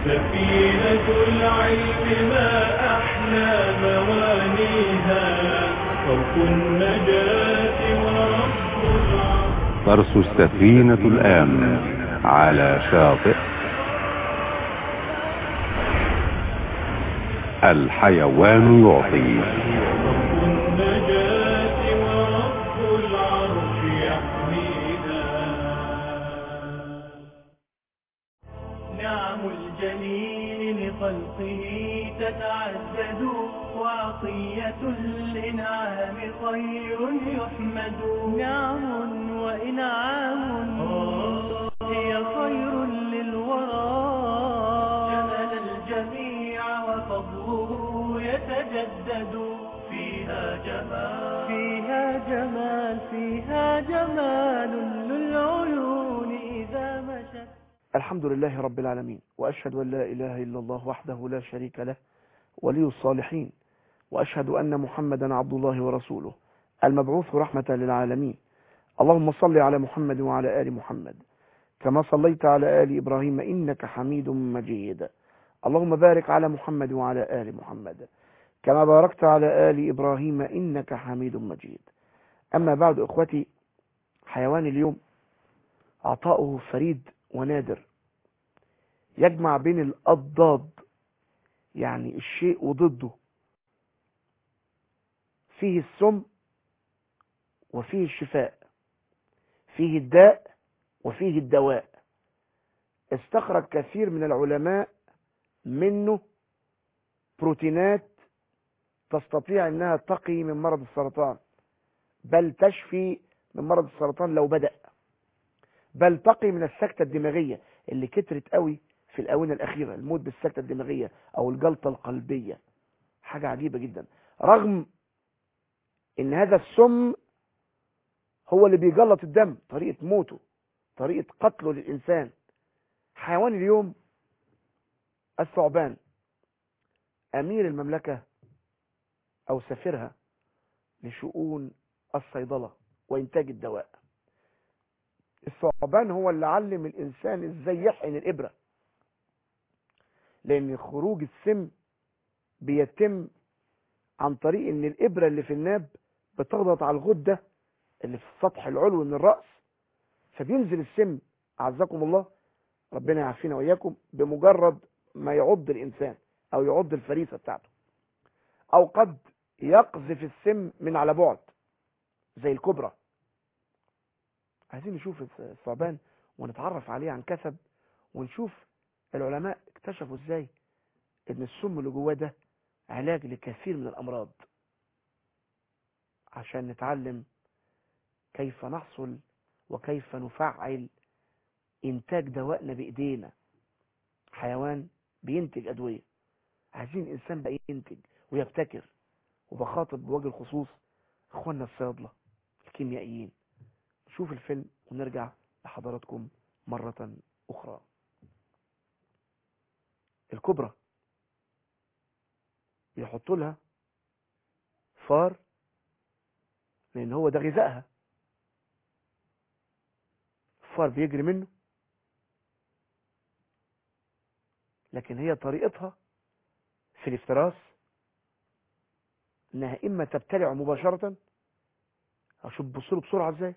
سفينة العلم ما أحلى موانيها فوق النجاة ورب العرش ترسو السفينة الآن على شاطئ الحيوان يعطي رب النجاة ورب العرش يحميها نعم الجليل لخلقه تتعدد وعطية الإنعام خير يحمد نعم وإنعام هي خير للورى جمل الجميع وفضله يتجدد فيها جمال فيها جمال فيها جمال للعيون إذا مشت الحمد لله رب العالمين وأشهد أن لا إله إلا الله وحده لا شريك له ولي الصالحين وأشهد أن محمدا عبد الله ورسوله المبعوث رحمة للعالمين اللهم صل على محمد وعلى آل محمد كما صليت على آل إبراهيم إنك حميد مجيد اللهم بارك على محمد وعلى آل محمد كما باركت على آل إبراهيم إنك حميد مجيد أما بعد إخوتي حيوان اليوم عطاؤه فريد ونادر يجمع بين الأضداد يعني الشيء وضده فيه السم وفيه الشفاء فيه الداء وفيه الدواء استخرج كثير من العلماء منه بروتينات تستطيع انها تقي من مرض السرطان بل تشفي من مرض السرطان لو بدأ بل تقي من السكتة الدماغية اللي كترت قوي في الآونة الأخيرة الموت بالسكتة الدماغية أو الجلطة القلبية حاجة عجيبة جدا رغم ان هذا السم هو اللي بيجلط الدم طريقة موته طريقة قتله للإنسان حيوان اليوم الثعبان أمير المملكة أو سفيرها لشؤون الصيدلة وإنتاج الدواء الثعبان هو اللي علم الإنسان إزاي يحقن الإبرة لأن خروج السم بيتم عن طريق ان الابرة اللي في الناب بتضغط على الغدة اللي في السطح العلوي من الرأس فبينزل السم اعزكم الله ربنا يعافينا واياكم بمجرد ما يعض الانسان او يعض الفريسة بتاعته او قد يقذف السم من على بعد زي الكبرى عايزين نشوف الثعبان ونتعرف عليه عن كسب ونشوف العلماء اكتشفوا ازاي ان السم اللي جواه ده علاج لكثير من الأمراض عشان نتعلم كيف نحصل وكيف نفعل إنتاج دوائنا بإيدينا حيوان بينتج أدوية عايزين إنسان بقى ينتج ويبتكر وبخاطب بوجه الخصوص إخواننا الصيادلة الكيميائيين نشوف الفيلم ونرجع لحضراتكم مرة أخرى الكبرى يحطوا لها فار لان هو ده غذائها الفار بيجري منه لكن هي طريقتها في الافتراس انها اما تبتلع مباشرة اشوف بصوا بسرعة ازاي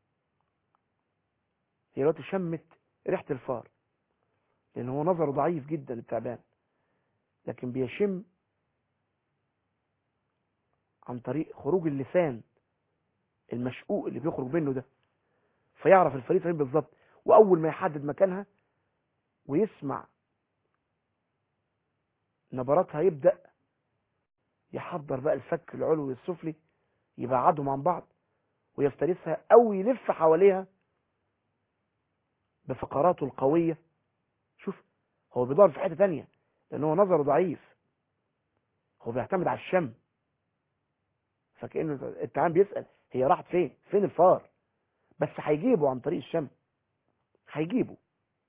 هي دلوقتي شمت ريحة الفار لان هو نظره ضعيف جدا التعبان لكن بيشم عن طريق خروج اللسان المشقوق اللي بيخرج منه ده فيعرف الفريسة فين بالظبط واول ما يحدد مكانها ويسمع نبراتها يبدأ يحضر بقى الفك العلوي والسفلي يبعدهم عن بعض ويفترسها او يلف حواليها بفقراته القوية شوف هو بيدور في حتة تانية لان هو نظره ضعيف هو بيعتمد على الشم فكأنه التعام بيسأل هي راحت فين فين الفار بس هيجيبه عن طريق الشم هيجيبه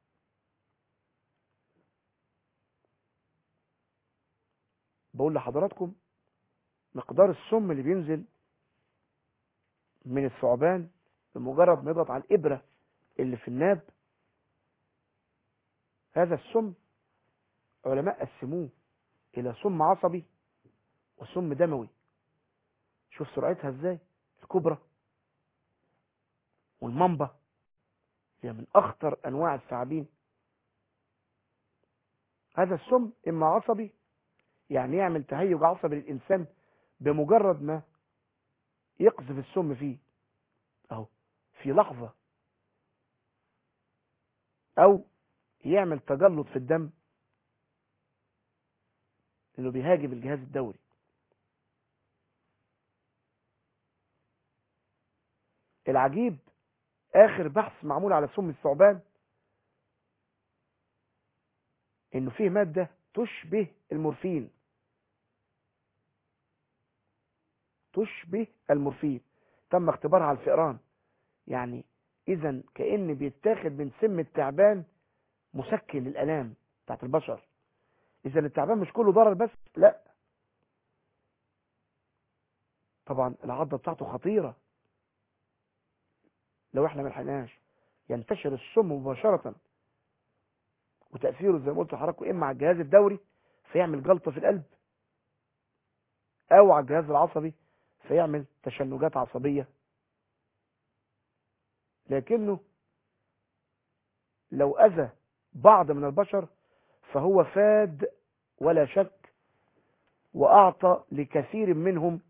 بقول لحضراتكم مقدار السم اللي بينزل من الثعبان بمجرد ما يضغط على الإبرة اللي في الناب هذا السم علماء قسموه الى سم عصبي وسم دموي شوف سرعتها ازاي الكبرى والمنبه هي من اخطر انواع الثعابين هذا السم اما عصبي يعني يعمل تهيج عصبي للانسان بمجرد ما يقذف السم فيه اهو في لحظة او يعمل تجلط في الدم انه بيهاجم الجهاز الدوري العجيب اخر بحث معمول على سم الثعبان انه فيه مادة تشبه المورفين تشبه المورفين تم اختبارها على الفئران يعني اذا كأن بيتاخد من سم التعبان مسكن للالام بتاعت البشر اذا التعبان مش كله ضرر بس لا طبعا العضة بتاعته خطيرة لو احنا ما لحقناش ينتشر السم مباشرة وتأثيره زي ما قلت لحضراتكم اما على الجهاز الدوري فيعمل جلطة في القلب او على الجهاز العصبي فيعمل تشنجات عصبية لكنه لو اذى بعض من البشر فهو فاد ولا شك واعطى لكثير منهم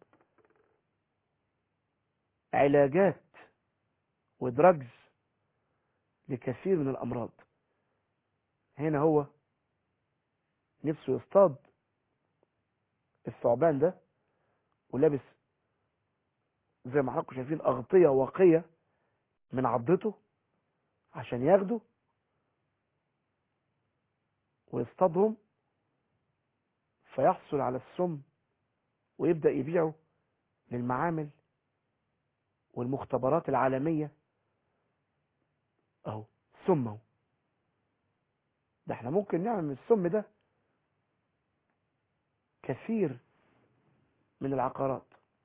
علاجات ودراجز لكثير من الامراض هنا هو نفسه يصطاد الثعبان ده ولابس زي ما حضراتكم شايفين اغطيه واقيه من عضته عشان ياخده ويصطادهم فيحصل على السم ويبدأ يبيعه للمعامل والمختبرات العالمية اهو سم اهو ده احنا ممكن نعمل من السم ده كثير من العقارات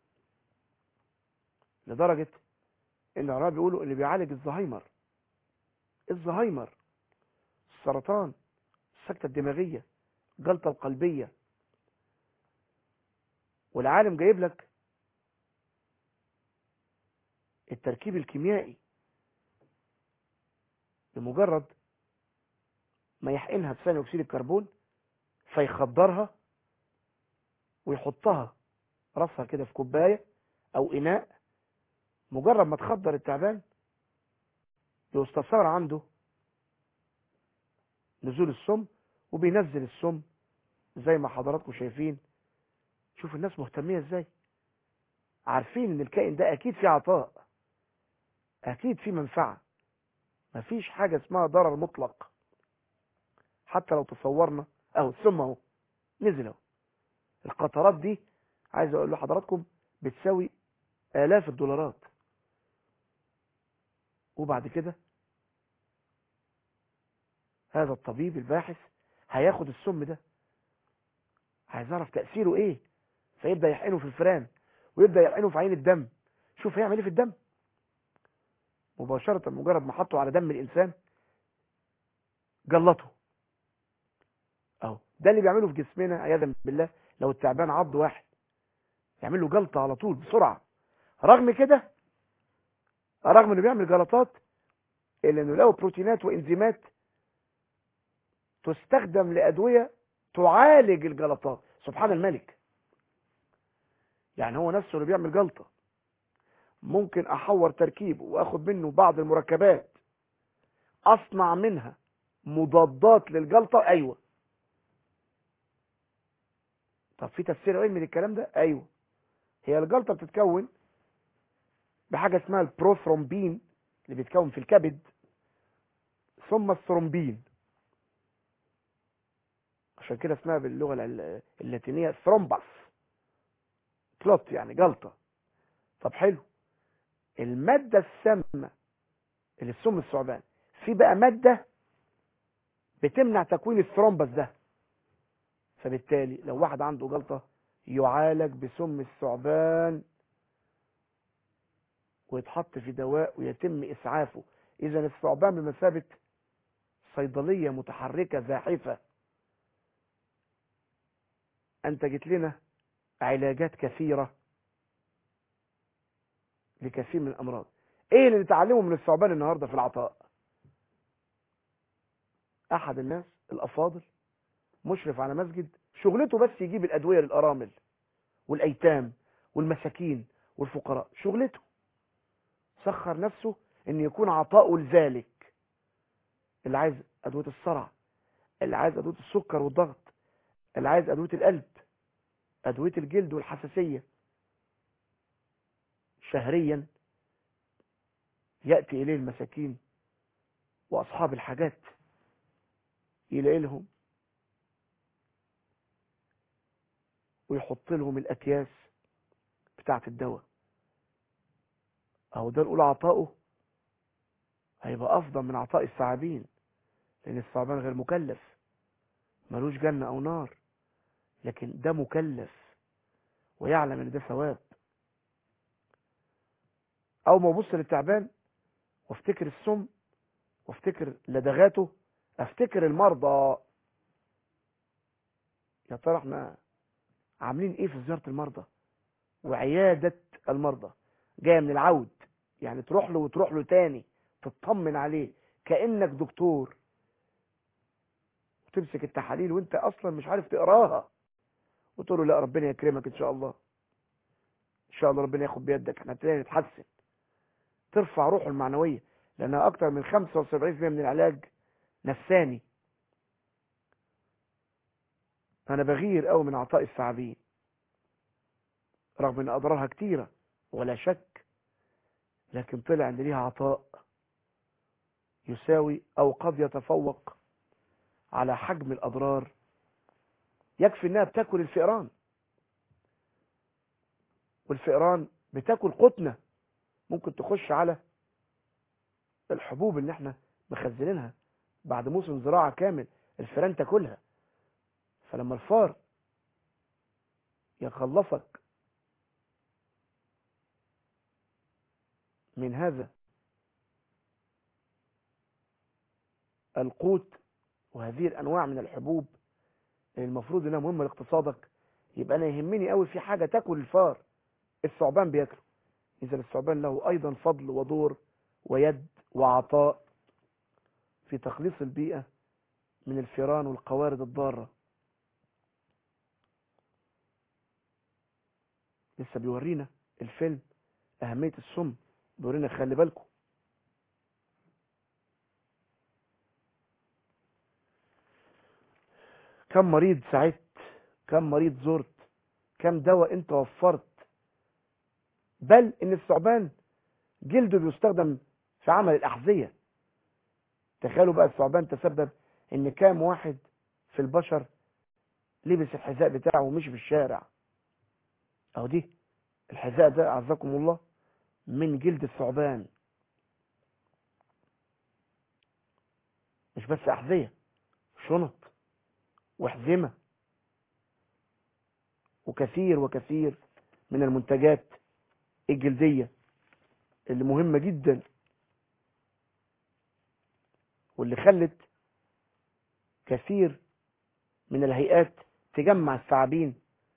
لدرجة ان العلماء بيقولوا اللي بيعالج الزهايمر الزهايمر السرطان السكتة الدماغية الجلطة القلبية والعالم جايب لك التركيب الكيميائي بمجرد ما يحقنها بثاني اكسيد الكربون فيخدرها ويحطها راسها كده في كوبايه او اناء مجرد ما تخدر التعبان يستثار عنده نزول السم وبينزل السم زي ما حضراتكم شايفين شوف الناس مهتمية ازاي عارفين ان الكائن ده اكيد فيه عطاء اكيد فيه منفعة مفيش حاجة اسمها ضرر مطلق حتى لو تصورنا اهو السم اهو نزل اهو القطرات دي عايز اقول لحضراتكم بتساوي الاف الدولارات وبعد كده هذا الطبيب الباحث هياخد السم ده عايز اعرف تأثيره ايه فيبدأ يحقنه في الفئران ويبدأ يحقنه في عين الدم شوف هيعمل ايه في الدم مباشرة مجرد ما حطه على دم الانسان جلطه اهو ده اللي بيعمله في جسمنا عياذا بالله لو التعبان عض واحد يعمل له جلطة على طول بسرعة رغم كده رغم انه بيعمل جلطات الا انه له بروتينات وانزيمات تستخدم لأدوية تعالج الجلطات سبحان الملك يعني هو نفسه اللي بيعمل جلطة ممكن احور تركيبه واخد منه بعض المركبات اصنع منها مضادات للجلطة ايوه طب في تفسير علمي للكلام ده ايوه هي الجلطة بتتكون بحاجة اسمها البروثرومبين اللي بيتكون في الكبد ثم الثرومبين عشان كده اسمها باللغة اللاتينية ثرومبس كلوت يعني جلطة طب حلو المادة السامة اللي في سم الثعبان في بقى مادة بتمنع تكوين الثرومبس ده فبالتالي لو واحد عنده جلطة يعالج بسم الثعبان ويتحط في دواء ويتم إسعافه إذا الثعبان بمثابة صيدلية متحركة زاحفة أنتجت لنا علاجات كثيرة لكثير من الأمراض إيه اللي نتعلمه من الثعبان النهاردة في العطاء أحد الناس الأفاضل مشرف على مسجد شغلته بس يجيب الأدوية للأرامل والأيتام والمساكين والفقراء شغلته سخر نفسه ان يكون عطاؤه لذلك اللي عايز ادويه الصرع اللي عايز ادويه السكر والضغط اللي عايز ادويه القلب ادويه الجلد والحساسيه شهريا ياتي اليه المساكين واصحاب الحاجات يلاقي لهم ويحط لهم الاكياس بتاعه الدواء اهو ده نقول عطاؤه هيبقى افضل من عطاء الثعابين لان الثعبان غير مكلف ملوش جنة او نار لكن ده مكلف ويعلم ان ده ثواب او ما ابص للتعبان وافتكر السم وافتكر لدغاته افتكر المرضى يا ترى احنا عاملين ايه في زيارة المرضى وعيادة المرضى جاية من العود يعني تروح له وتروح له تاني تطمن عليه كأنك دكتور وتمسك التحاليل وانت اصلا مش عارف تقراها وتقول له لا ربنا يكرمك ان شاء الله ان شاء الله ربنا ياخد بيدك احنا هنبتدي نتحسن ترفع روحه المعنويه لانها اكتر من 75% من العلاج نفساني انا بغير قوي من عطاء الثعابين رغم ان اضرارها كتيره ولا شك لكن طلع ان ليها عطاء يساوي او قد يتفوق على حجم الاضرار يكفي انها بتاكل الفئران والفئران بتاكل قطنة ممكن تخش على الحبوب اللي احنا مخزنينها بعد موسم زراعة كامل الفئران تاكلها فلما الفار يخلصك من هذا القوت وهذه الانواع من الحبوب اللي المفروض انها مهمه لاقتصادك يبقى انا يهمني قوي في حاجه تاكل الفار الثعبان بياكله اذا الثعبان له ايضا فضل ودور ويد وعطاء في تخليص البيئه من الفيران والقوارض الضاره لسه بيورينا الفيلم اهميه السم بيورينا خلي بالكم كم مريض ساعدت كم مريض زرت كم دواء انت وفرت بل ان الثعبان جلده بيستخدم في عمل الاحذيه تخيلوا بقى الثعبان تسبب ان كام واحد في البشر لبس الحذاء بتاعه ومشي في الشارع اهو دي الحذاء ده اعزكم الله من جلد الثعبان مش بس احذيه شنط وحزمه وكثير وكثير من المنتجات الجلديه اللي مهمه جدا واللي خلت كثير من الهيئات تجمع الثعابين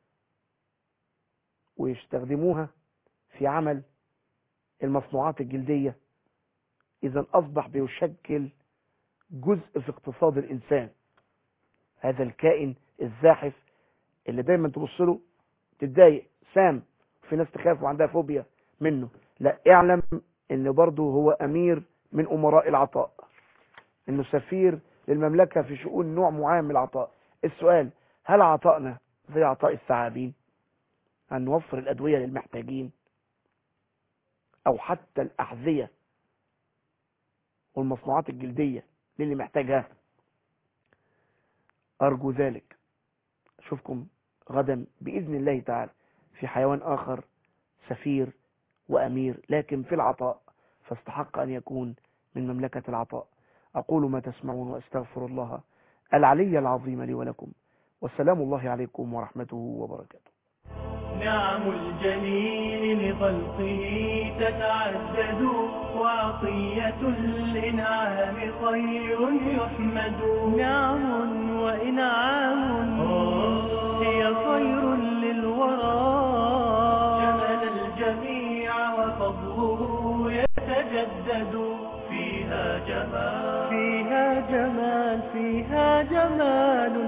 ويستخدموها في عمل المصنوعات الجلدية إذا أصبح بيشكل جزء في اقتصاد الإنسان هذا الكائن الزاحف اللي دايما تبص له تتضايق سام في ناس تخاف وعندها فوبيا منه لا اعلم ان برضه هو امير من امراء العطاء انه سفير للمملكة في شؤون نوع معين من العطاء السؤال هل عطائنا زي عطاء الثعابين أن نوفر الأدوية للمحتاجين أو حتى الأحذية والمصنوعات الجلدية للي محتاجها أرجو ذلك أشوفكم غدا بإذن الله تعالى في حيوان آخر سفير وأمير لكن في العطاء فاستحق أن يكون من مملكة العطاء أقول ما تسمعون وأستغفر الله العلي العظيم لي ولكم والسلام الله عليكم ورحمته وبركاته نعم الجليل لخلقه تتعدد وعطية الإنعام خير يحمد نعم وإنعام هي خير يتجدد فيها جمال فيها جمال فيها جمال